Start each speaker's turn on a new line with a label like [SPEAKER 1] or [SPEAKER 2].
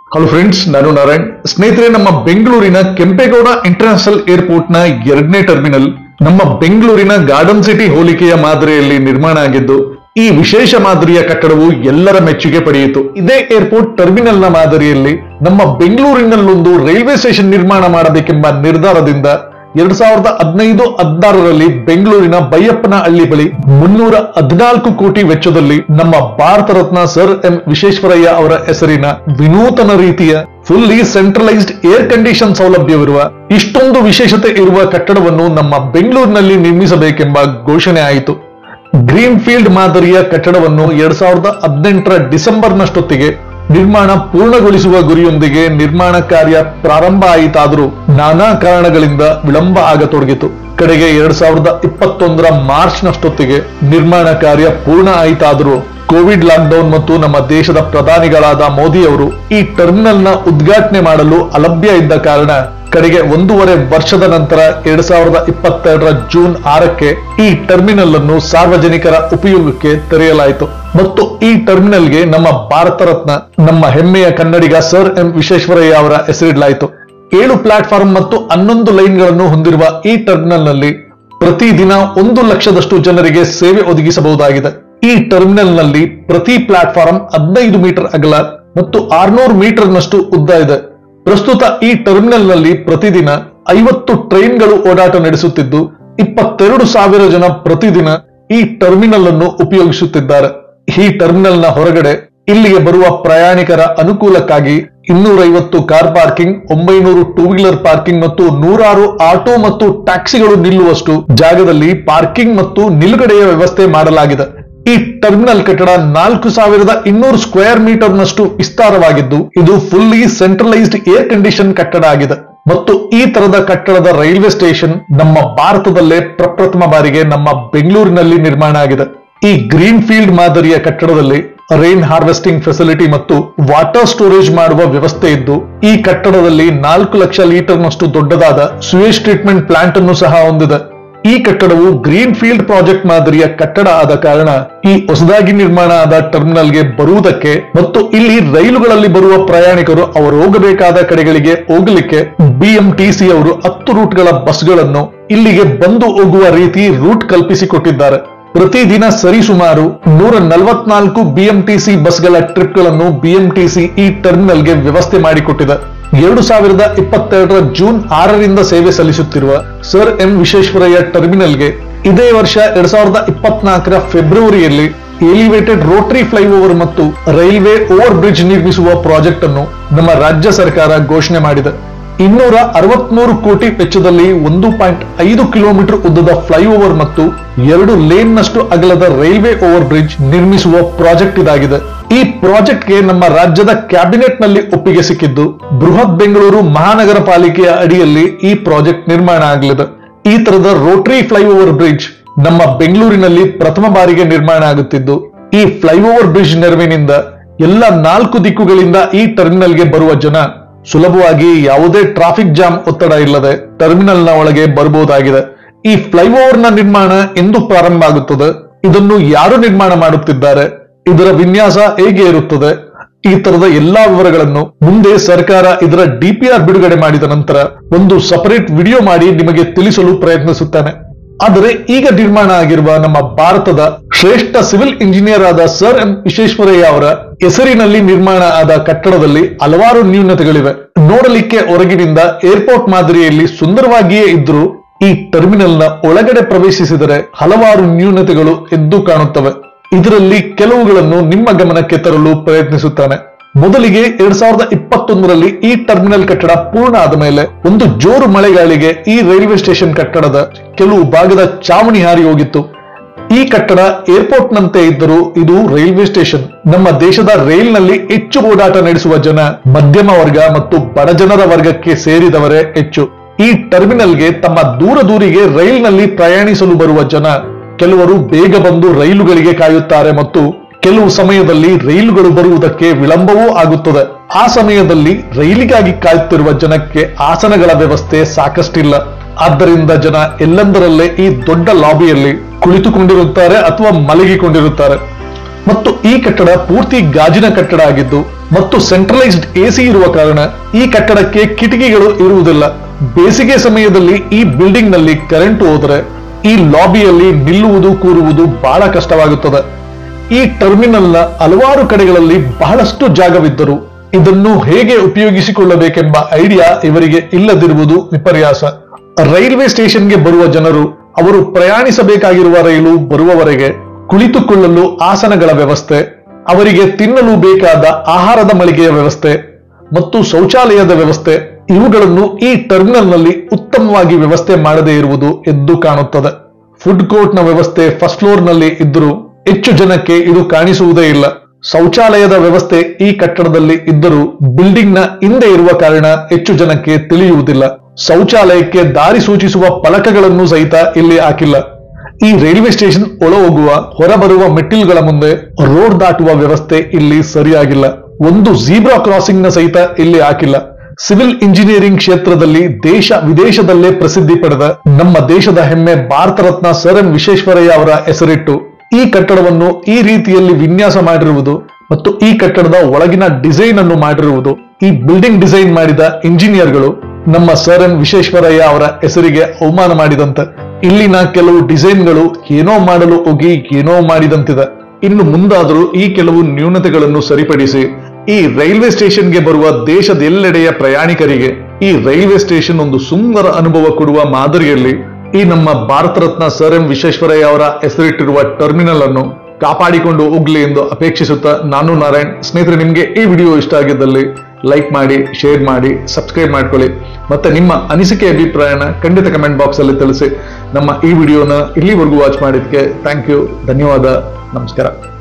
[SPEAKER 1] hello friends ನಾನು ನಾರಾಯಣ್ ಸ್ನೇಹಿತರೆ ನಮ್ಮ ಬೆಂಗಳೂರಿನ ಕೆಂಪೇಗೌಡ ಇಂಟರ್ನ್ಯಾಷನಲ್ ಏರ್ಪೋರ್ಟ್ ನ ಎರಡನೇ ಟರ್ಮಿನಲ್ ನಮ್ಮ ಬೆಂಗಳೂರಿನ ಗಾರ್ಡನ್ ಸಿಟಿ ಹೋಲಿಕೆಯ ಮಾದರಿಯಲ್ಲಿ ನಿರ್ಮಾಣ ಆಗಿದ್ದು ಈ ವಿಶೇಷ ಮಾದರಿಯ ಕಟ್ಟಡವು ಎಲ್ಲರ ಮೆಚ್ಚುಗೆ ಪಡೆಯಿತು ಇದೇ ಏರ್ಪೋರ್ಟ್ ಟರ್ಮಿನಲ್ ನ ಮಾದರಿಯಲ್ಲಿ ನಮ್ಮ ಬೆಂಗಳೂರಿನಲ್ಲೊಂದು ರೈಲ್ವೆ ಸ್ಟೇಷನ್ ನಿರ್ಮಾಣ ಮಾಡಬೇಕೆಂಬ ನಿರ್ಧಾರದಿಂದ ಎರಡ್ ಸಾವಿರದ ಹದಿನೈದು ಹದಿನಾರರಲ್ಲಿ ಬೆಂಗಳೂರಿನ ಬೈಯಪ್ಪನ ಹಳ್ಳಿ ಬಳಿ ಮುನ್ನೂರ ಹದಿನಾಲ್ಕು ಕೋಟಿ ವೆಚ್ಚದಲ್ಲಿ ನಮ್ಮ ಭಾರತ ರತ್ನ ಸರ್ ಎಂ ವಿಶ್ವೇಶ್ವರಯ್ಯ ಅವರ ಹೆಸರಿನ ವಿನೂತನ ರೀತಿಯ ಫುಲ್ಲಿ ಸೆಂಟ್ರಲೈಸ್ಡ್ ಏರ್ ಕಂಡೀಷನ್ ಸೌಲಭ್ಯವಿರುವ ಇಷ್ಟೊಂದು ವಿಶೇಷತೆ ಇರುವ ಕಟ್ಟಡವನ್ನು ನಮ್ಮ ಬೆಂಗಳೂರಿನಲ್ಲಿ ನಿರ್ಮಿಸಬೇಕೆಂಬ ಘೋಷಣೆ ಆಯಿತು ಗ್ರೀನ್ ಫೀಲ್ಡ್ ಮಾದರಿಯ ಕಟ್ಟಡವನ್ನು ಎರಡ್ ಸಾವಿರದ ಹದಿನೆಂಟರ ಡಿಸೆಂಬರ್ನಷ್ಟೊತ್ತಿಗೆ ನಿರ್ಮಾಣ ಪೂರ್ಣಗೊಳಿಸುವ ಗುರಿಯೊಂದಿಗೆ ನಿರ್ಮಾಣ ಕಾರ್ಯ ಪ್ರಾರಂಭ ಆಯಿತಾದರೂ ನಾನಾ ಕಾರಣಗಳಿಂದ ವಿಳಂಬ ಆಗತೊಡಗಿತು ಕಡೆಗೆ ಎರಡ್ ಸಾವಿರದ ಇಪ್ಪತ್ತೊಂದರ ಮಾರ್ಚ್ ನಷ್ಟೊತ್ತಿಗೆ ನಿರ್ಮಾಣ ಕಾರ್ಯ ಪೂರ್ಣ ಆಯಿತಾದರೂ ಕೋವಿಡ್ ಲಾಕ್ಡೌನ್ ಮತ್ತು ನಮ್ಮ ದೇಶದ ಪ್ರಧಾನಿಗಳಾದ ಮೋದಿ ಅವರು ಈ ಟರ್ಮಿನಲ್ ನ ಉದ್ಘಾಟನೆ ಮಾಡಲು ಅಲಭ್ಯ ಇದ್ದ ಕಾರಣ ಕಡೆಗೆ ಒಂದೂವರೆ ವರ್ಷದ ನಂತರ ಎರಡ್ ಸಾವಿರದ ಇಪ್ಪತ್ತೆರಡರ ಜೂನ್ ಆರಕ್ಕೆ ಈ ಟರ್ಮಿನಲ್ ಅನ್ನು ಸಾರ್ವಜನಿಕರ ಉಪಯೋಗಕ್ಕೆ ತೆರೆಯಲಾಯಿತು ಮತ್ತು ಈ ಟರ್ಮಿನಲ್ಗೆ ನಮ್ಮ ಭಾರತ ರತ್ನ ನಮ್ಮ ಹೆಮ್ಮೆಯ ಕನ್ನಡಿಗ ಸರ್ ಎಂ ವಿಶ್ವೇಶ್ವರಯ್ಯ ಅವರ ಹೆಸರಿಡಲಾಯಿತು ಏಳು ಪ್ಲಾಟ್ಫಾರ್ಮ್ ಮತ್ತು ಹನ್ನೊಂದು ಲೈನ್ಗಳನ್ನು ಹೊಂದಿರುವ ಈ ಟರ್ಮಿನಲ್ ನಲ್ಲಿ ಪ್ರತಿದಿನ ಒಂದು ಲಕ್ಷದಷ್ಟು ಜನರಿಗೆ ಸೇವೆ ಒದಗಿಸಬಹುದಾಗಿದೆ ಈ ಟರ್ಮಿನಲ್ ನಲ್ಲಿ ಪ್ರತಿ ಪ್ಲಾಟ್ಫಾರ್ಮ್ ಹದಿನೈದು ಮೀಟರ್ ಅಗಲ ಮತ್ತು ಆರ್ನೂರು ಮೀಟರ್ ನಷ್ಟು ಉದ್ದ ಇದೆ ಪ್ರಸ್ತುತ ಈ ಟರ್ಮಿನಲ್ ನಲ್ಲಿ ಪ್ರತಿದಿನ ಐವತ್ತು ಟ್ರೈನ್ಗಳು ಓಡಾಟ ನಡೆಸುತ್ತಿದ್ದು ಇಪ್ಪತ್ತೆರಡು ಸಾವಿರ ಜನ ಪ್ರತಿದಿನ ಈ ಟರ್ಮಿನಲ್ ಅನ್ನು ಉಪಯೋಗಿಸುತ್ತಿದ್ದಾರೆ ಈ ಟರ್ಮಿನಲ್ ನ ಹೊರಗಡೆ ಇಲ್ಲಿಗೆ ಬರುವ ಪ್ರಯಾಣಿಕರ ಅನುಕೂಲಕ್ಕಾಗಿ ಇನ್ನೂರೈವತ್ತು ಕಾರ್ ಪಾರ್ಕಿಂಗ್ ಒಂಬೈನೂರು ಟೂ ವೀಲರ್ ಪಾರ್ಕಿಂಗ್ ಮತ್ತು ನೂರಾರು ಆಟೋ ಮತ್ತು ಟ್ಯಾಕ್ಸಿಗಳು ನಿಲ್ಲುವಷ್ಟು ಜಾಗದಲ್ಲಿ ಪಾರ್ಕಿಂಗ್ ಮತ್ತು ನಿಲುಗಡೆಯ ವ್ಯವಸ್ಥೆ ಮಾಡಲಾಗಿದೆ ಈ ಟರ್ಮಿನಲ್ ಕಟ್ಟಡ ನಾಲ್ಕು ಸಾವಿರದ ಇನ್ನೂರು ಸ್ಕ್ವೇರ್ ಮೀಟರ್ ನಷ್ಟು ವಿಸ್ತಾರವಾಗಿದ್ದು ಇದು ಫುಲ್ಲಿ ಸೆಂಟ್ರಲೈಸ್ಡ್ ಏರ್ ಕಂಡೀಷನ್ ಕಟ್ಟಡ ಆಗಿದೆ ಮತ್ತು ಈ ತರದ ಕಟ್ಟಡದ ರೈಲ್ವೆ ಸ್ಟೇಷನ್ ನಮ್ಮ ಭಾರತದಲ್ಲೇ ಪ್ರಪ್ರಥಮ ಬಾರಿಗೆ ನಮ್ಮ ಬೆಂಗಳೂರಿನಲ್ಲಿ ನಿರ್ಮಾಣ ಆಗಿದೆ ಈ ಗ್ರೀನ್ ಫೀಲ್ಡ್ ಮಾದರಿಯ ಕಟ್ಟಡದಲ್ಲಿ ರೈನ್ ಹಾರ್ವೆಸ್ಟಿಂಗ್ ಫೆಸಿಲಿಟಿ ಮತ್ತು ವಾಟರ್ ಸ್ಟೋರೇಜ್ ಮಾಡುವ ವ್ಯವಸ್ಥೆ ಇದ್ದು ಈ ಕಟ್ಟಡದಲ್ಲಿ ನಾಲ್ಕು ಲಕ್ಷ ಲೀಟರ್ನಷ್ಟು ದೊಡ್ಡದಾದ ಸುಯೇಜ್ ಟ್ರೀಟ್ಮೆಂಟ್ ಪ್ಲಾಂಟ್ ಅನ್ನು ಸಹ ಹೊಂದಿದೆ ಈ ಕಟ್ಟಡವು ಗ್ರೀನ್ ಫೀಲ್ಡ್ ಪ್ರಾಜೆಕ್ಟ್ ಮಾದರಿಯ ಕಟ್ಟಡ ಆದ ಕಾರಣ ಈ ಹೊಸದಾಗಿ ನಿರ್ಮಾಣ ಆದ ಟರ್ಮಿನಲ್ಗೆ ಬರುವುದಕ್ಕೆ ಮತ್ತು ಇಲ್ಲಿ ರೈಲುಗಳಲ್ಲಿ ಬರುವ ಪ್ರಯಾಣಿಕರು ಅವರು ಹೋಗಬೇಕಾದ ಕಡೆಗಳಿಗೆ ಹೋಗಲಿಕ್ಕೆ ಬಿಎಂಟಿಸಿ ಅವರು ಹತ್ತು ರೂಟ್ಗಳ ಬಸ್ಗಳನ್ನು ಇಲ್ಲಿಗೆ ಬಂದು ಹೋಗುವ ರೀತಿ ರೂಟ್ ಕಲ್ಪಿಸಿಕೊಟ್ಟಿದ್ದಾರೆ ಪ್ರತಿದಿನ ಸರಿಸುಮಾರು ನೂರ ನಲವತ್ನಾಲ್ಕು ಬಿಎಂಟಿಸಿ ಬಸ್ಗಳ ಟ್ರಿಪ್ಗಳನ್ನು ಬಿಎಂಟಿಸಿ ಈ ಟರ್ಮಿನಲ್ಗೆ ವ್ಯವಸ್ಥೆ ಮಾಡಿಕೊಟ್ಟಿದೆ ಎರಡು ಸಾವಿರದ ಇಪ್ಪತ್ತೆರಡರ ಜೂನ್ ಆರರಿಂದ ಸೇವೆ ಸಲ್ಲಿಸುತ್ತಿರುವ ಸರ್ ಎಂ ವಿಶ್ವೇಶ್ವರಯ್ಯ ಟರ್ಮಿನಲ್ಗೆ ಇದೇ ವರ್ಷ ಎರಡ್ ಸಾವಿರದ ಇಪ್ಪತ್ನಾಲ್ಕರ ಫೆಬ್ರವರಿಯಲ್ಲಿ ಎಲಿವೇಟೆಡ್ ರೋಟರಿ ಫ್ಲೈಓವರ್ ಮತ್ತು ರೈಲ್ವೆ ಓವರ್ ಬ್ರಿಡ್ಜ್ ನಿರ್ಮಿಸುವ ಪ್ರಾಜೆಕ್ಟ್ ಅನ್ನು ನಮ್ಮ ರಾಜ್ಯ ಸರ್ಕಾರ ಘೋಷಣೆ ಮಾಡಿದೆ ಇನ್ನೂರ ಅರವತ್ಮೂರು ಕೋಟಿ ವೆಚ್ಚದಲ್ಲಿ ಒಂದು ಪಾಯಿಂಟ್ ಐದು ಕಿಲೋಮೀಟರ್ ಉದ್ದದ ಫ್ಲೈಓವರ್ ಮತ್ತು ಎರಡು ಲೇನ್ ನಷ್ಟು ಅಗಲದ ರೈಲ್ವೆ ಓವರ್ ಬ್ರಿಡ್ಜ್ ನಿರ್ಮಿಸುವ ಪ್ರಾಜೆಕ್ಟ್ ಇದಾಗಿದೆ ಈ ಪ್ರಾಜೆಕ್ಟ್ಗೆ ನಮ್ಮ ರಾಜ್ಯದ ಕ್ಯಾಬಿನೆಟ್ ನಲ್ಲಿ ಒಪ್ಪಿಗೆ ಸಿಕ್ಕಿದ್ದು ಬೃಹತ್ ಬೆಂಗಳೂರು ಮಹಾನಗರ ಪಾಲಿಕೆಯ ಅಡಿಯಲ್ಲಿ ಈ ಪ್ರಾಜೆಕ್ಟ್ ನಿರ್ಮಾಣ ಆಗಲಿದೆ ಈ ತರದ ರೋಟರಿ ಫ್ಲೈಓವರ್ ಬ್ರಿಡ್ಜ್ ನಮ್ಮ ಬೆಂಗಳೂರಿನಲ್ಲಿ ಪ್ರಥಮ ಬಾರಿಗೆ ನಿರ್ಮಾಣ ಆಗುತ್ತಿದ್ದು ಈ ಫ್ಲೈಓವರ್ ಬ್ರಿಡ್ಜ್ ನೆರವಿನಿಂದ ಎಲ್ಲ ನಾಲ್ಕು ದಿಕ್ಕುಗಳಿಂದ ಈ ಟರ್ಮಿನಲ್ಗೆ ಬರುವ ಜನ ಸುಲಭವಾಗಿ ಯಾವುದೇ ಟ್ರಾಫಿಕ್ ಜಾಮ್ ಒತ್ತಡ ಇಲ್ಲದೆ ಟರ್ಮಿನಲ್ ನ ಒಳಗೆ ಬರಬಹುದಾಗಿದೆ ಈ ಫ್ಲೈಓವರ್ ನ ನಿರ್ಮಾಣ ಎಂದು ಪ್ರಾರಂಭ ಆಗುತ್ತದೆ ಇದನ್ನು ಯಾರು ನಿರ್ಮಾಣ ಮಾಡುತ್ತಿದ್ದಾರೆ ಇದರ ವಿನ್ಯಾಸ ಹೇಗೆ ಇರುತ್ತದೆ ಈ ತರದ ಎಲ್ಲಾ ವಿವರಗಳನ್ನು ಮುಂದೆ ಸರ್ಕಾರ ಇದರ ಡಿಪಿಆರ್ ಬಿಡುಗಡೆ ಮಾಡಿದ ನಂತರ ಒಂದು ಸಪರೇಟ್ ವಿಡಿಯೋ ಮಾಡಿ ನಿಮಗೆ ತಿಳಿಸಲು ಪ್ರಯತ್ನಿಸುತ್ತಾನೆ ಆದರೆ ಈಗ ನಿರ್ಮಾಣ ಆಗಿರುವ ನಮ್ಮ ಭಾರತದ ಶ್ರೇಷ್ಠ ಸಿವಿಲ್ ಇಂಜಿನಿಯರ್ ಆದ ಸರ್ ಎಂ ವಿಶ್ವೇಶ್ವರಯ್ಯ ಅವರ ಹೆಸರಿನಲ್ಲಿ ನಿರ್ಮಾಣ ಆದ ಕಟ್ಟಡದಲ್ಲಿ ಹಲವಾರು ನ್ಯೂನತೆಗಳಿವೆ ನೋಡಲಿಕ್ಕೆ ಹೊರಗಿನಿಂದ ಏರ್ಪೋರ್ಟ್ ಮಾದರಿಯಲ್ಲಿ ಸುಂದರವಾಗಿಯೇ ಇದ್ರೂ ಈ ಟರ್ಮಿನಲ್ನ ಒಳಗಡೆ ಪ್ರವೇಶಿಸಿದರೆ ಹಲವಾರು ನ್ಯೂನತೆಗಳು ಎದ್ದು ಕಾಣುತ್ತವೆ ಇದರಲ್ಲಿ ಕೆಲವುಗಳನ್ನು ನಿಮ್ಮ ಗಮನಕ್ಕೆ ತರಲು ಪ್ರಯತ್ನಿಸುತ್ತಾನೆ ಮೊದಲಿಗೆ ಎರಡ್ ಸಾವಿರದ ಇಪ್ಪತ್ತೊಂದರಲ್ಲಿ ಈ ಟರ್ಮಿನಲ್ ಕಟ್ಟಡ ಪೂರ್ಣ ಆದ ಮೇಲೆ ಒಂದು ಜೋರು ಮಳೆಗಾಳಿಗೆ ಈ ರೈಲ್ವೆ ಸ್ಟೇಷನ್ ಕಟ್ಟಡದ ಕೆಲವು ಭಾಗದ ಚಾವಣಿ ಹಾರಿ ಹೋಗಿತ್ತು ಈ ಕಟ್ಟಡ ಏರ್ಪೋರ್ಟ್ ನಂತೆ ಇದ್ದರೂ ಇದು ರೈಲ್ವೆ ಸ್ಟೇಷನ್ ನಮ್ಮ ದೇಶದ ರೈಲ್ನಲ್ಲಿ ಹೆಚ್ಚು ಓಡಾಟ ನಡೆಸುವ ಜನ ಮಧ್ಯಮ ವರ್ಗ ಮತ್ತು ಬಡಜನರ ವರ್ಗಕ್ಕೆ ಸೇರಿದವರೇ ಹೆಚ್ಚು ಈ ಟರ್ಮಿನಲ್ಗೆ ತಮ್ಮ ದೂರ ದೂರಿಗೆ ರೈಲ್ನಲ್ಲಿ ಪ್ರಯಾಣಿಸಲು ಬರುವ ಜನ ಕೆಲವರು ಬೇಗ ಬಂದು ರೈಲುಗಳಿಗೆ ಕಾಯುತ್ತಾರೆ ಮತ್ತು ಕೆಲವು ಸಮಯದಲ್ಲಿ ರೈಲುಗಳು ಬರುವುದಕ್ಕೆ ವಿಳಂಬವೂ ಆಗುತ್ತದೆ ಆ ಸಮಯದಲ್ಲಿ ರೈಲಿಗಾಗಿ ಕಾಯುತ್ತಿರುವ ಜನಕ್ಕೆ ಆಸನಗಳ ವ್ಯವಸ್ಥೆ ಸಾಕಷ್ಟಿಲ್ಲ ಆದ್ದರಿಂದ ಜನ ಎಲ್ಲೆಂದರಲ್ಲೇ ಈ ದೊಡ್ಡ ಲಾಬಿಯಲ್ಲಿ ಕುಳಿತುಕೊಂಡಿರುತ್ತಾರೆ ಅಥವಾ ಮಲಗಿಕೊಂಡಿರುತ್ತಾರೆ ಮತ್ತು ಈ ಕಟ್ಟಡ ಪೂರ್ತಿ ಗಾಜಿನ ಕಟ್ಟಡ ಆಗಿದ್ದು ಮತ್ತು ಸೆಂಟ್ರಲೈಸ್ಡ್ ಎಸಿ ಇರುವ ಕಾರಣ ಈ ಕಟ್ಟಡಕ್ಕೆ ಕಿಟಕಿಗಳು ಇರುವುದಿಲ್ಲ ಬೇಸಿಗೆ ಸಮಯದಲ್ಲಿ ಈ ಬಿಲ್ಡಿಂಗ್ ನಲ್ಲಿ ಕರೆಂಟ್ ಹೋದರೆ ಈ ಲಾಬಿಯಲ್ಲಿ ನಿಲ್ಲುವುದು ಕೂರುವುದು ಬಹಳ ಕಷ್ಟವಾಗುತ್ತದೆ ಈ ಟರ್ಮಿನಲ್ನ ಹಲವಾರು ಕಡೆಗಳಲ್ಲಿ ಬಹಳಷ್ಟು ಜಾಗವಿದ್ದರು ಇದನ್ನು ಹೇಗೆ ಉಪಯೋಗಿಸಿಕೊಳ್ಳಬೇಕೆಂಬ ಐಡಿಯಾ ಇವರಿಗೆ ಇಲ್ಲದಿರುವುದು ವಿಪರ್ಯಾಸ ರೈಲ್ವೆ ಸ್ಟೇಷನ್ಗೆ ಬರುವ ಜನರು ಅವರು ಪ್ರಯಾಣಿಸಬೇಕಾಗಿರುವ ರೈಲು ಬರುವವರೆಗೆ ಕುಳಿತುಕೊಳ್ಳಲು ಆಸನಗಳ ವ್ಯವಸ್ಥೆ ಅವರಿಗೆ ತಿನ್ನಲು ಬೇಕಾದ ಆಹಾರದ ಮಳಿಗೆಯ ವ್ಯವಸ್ಥೆ ಮತ್ತು ಶೌಚಾಲಯದ ವ್ಯವಸ್ಥೆ ಇವುಗಳನ್ನು ಈ ಟರ್ಮಿನಲ್ನಲ್ಲಿ ಉತ್ತಮವಾಗಿ ವ್ಯವಸ್ಥೆ ಮಾಡದೇ ಇರುವುದು ಎದ್ದು ಕಾಣುತ್ತದೆ ಫುಡ್ ಕೋರ್ಟ್ ನ ವ್ಯವಸ್ಥೆ ಫಸ್ಟ್ ಫ್ಲೋರ್ ನಲ್ಲಿ ಇದ್ದರೂ ಹೆಚ್ಚು ಜನಕ್ಕೆ ಇದು ಕಾಣಿಸುವುದೇ ಇಲ್ಲ ಶೌಚಾಲಯದ ವ್ಯವಸ್ಥೆ ಈ ಕಟ್ಟಡದಲ್ಲಿ ಇದ್ದರೂ ಬಿಲ್ಡಿಂಗ್ ನ ಹಿಂದೆ ಇರುವ ಕಾರಣ ಹೆಚ್ಚು ಜನಕ್ಕೆ ತಿಳಿಯುವುದಿಲ್ಲ ಶೌಚಾಲಯಕ್ಕೆ ದಾರಿ ಸೂಚಿಸುವ ಫಲಕಗಳನ್ನು ಸಹಿತ ಇಲ್ಲಿ ಹಾಕಿಲ್ಲ ಈ ರೈಲ್ವೆ ಸ್ಟೇಷನ್ ಒಳ ಹೋಗುವ ಹೊರಬರುವ ಮೆಟ್ಟಿಲುಗಳ ಮುಂದೆ ರೋಡ್ ದಾಟುವ ವ್ಯವಸ್ಥೆ ಇಲ್ಲಿ ಸರಿಯಾಗಿಲ್ಲ ಒಂದು ಜೀಬ್ರಾ ಕ್ರಾಸಿಂಗ್ ನ ಸಹಿತ ಇಲ್ಲಿ ಹಾಕಿಲ್ಲ ಸಿವಿಲ್ ಇಂಜಿನಿಯರಿಂಗ್ ಕ್ಷೇತ್ರದಲ್ಲಿ ದೇಶ ವಿದೇಶದಲ್ಲೇ ಪ್ರಸಿದ್ಧಿ ಪಡೆದ ನಮ್ಮ ದೇಶದ ಹೆಮ್ಮೆ ಭಾರತ ರತ್ನ ಸರ್ ಎಂ ವಿಶ್ವೇಶ್ವರಯ್ಯ ಅವರ ಹೆಸರಿಟ್ಟು ಈ ಕಟ್ಟಡವನ್ನು ಈ ರೀತಿಯಲ್ಲಿ ವಿನ್ಯಾಸ ಮಾಡಿರುವುದು ಮತ್ತು ಈ ಕಟ್ಟಡದ ಒಳಗಿನ ಡಿಸೈನ್ ಅನ್ನು ಮಾಡಿರುವುದು ಈ ಬಿಲ್ಡಿಂಗ್ ಡಿಸೈನ್ ಮಾಡಿದ ಇಂಜಿನಿಯರ್ಗಳು ನಮ್ಮ ಸರ್ ಎಂ ವಿಶ್ವೇಶ್ವರಯ್ಯ ಅವರ ಹೆಸರಿಗೆ ಅವಮಾನ ಮಾಡಿದಂತೆ ಇಲ್ಲಿನ ಕೆಲವು ಡಿಸೈನ್ಗಳು ಏನೋ ಮಾಡಲು ಹೋಗಿ ಏನೋ ಮಾಡಿದಂತಿದೆ ಇನ್ನು ಮುಂದಾದರೂ ಈ ಕೆಲವು ನ್ಯೂನತೆಗಳನ್ನು ಸರಿಪಡಿಸಿ ಈ ರೈಲ್ವೆ ಸ್ಟೇಷನ್ಗೆ ಬರುವ ದೇಶದ ಎಲ್ಲೆಡೆಯ ಪ್ರಯಾಣಿಕರಿಗೆ ಈ ರೈಲ್ವೆ ಸ್ಟೇಷನ್ ಒಂದು ಸುಂದರ ಅನುಭವ ಕೊಡುವ ಮಾದರಿಯಲ್ಲಿ ಈ ನಮ್ಮ ಭಾರತ ರತ್ನ ಸರ್ ಎಂ ವಿಶ್ವೇಶ್ವರಯ್ಯ ಅವರ ಹೆಸರಿಟ್ಟಿರುವ ಟರ್ಮಿನಲ್ ಅನ್ನು ಕಾಪಾಡಿಕೊಂಡು ಹೋಗ್ಲಿ ಎಂದು ಅಪೇಕ್ಷಿಸುತ್ತಾ ನಾನು ನಾರಾಯಣ್ ಸ್ನೇಹಿತರೆ ನಿಮ್ಗೆ ಈ ವಿಡಿಯೋ ಇಷ್ಟ ಆಗಿದ್ದಲ್ಲಿ ಲೈಕ್ ಮಾಡಿ ಶೇರ್ ಮಾಡಿ ಸಬ್ಸ್ಕ್ರೈಬ್ ಮಾಡ್ಕೊಳ್ಳಿ ಮತ್ತೆ ನಿಮ್ಮ ಅನಿಸಿಕೆ ಅಭಿಪ್ರಾಯನ ಖಂಡಿತ ಕಮೆಂಟ್ ಬಾಕ್ಸ್ ಅಲ್ಲಿ ತಿಳಿಸಿ ನಮ್ಮ ಈ ವಿಡಿಯೋನ ಇಲ್ಲಿವರೆಗೂ ವಾಚ್ ಮಾಡಿದ್ಕೆ ಥ್ಯಾಂಕ್ ಯು ಧನ್ಯವಾದ ನಮಸ್ಕಾರ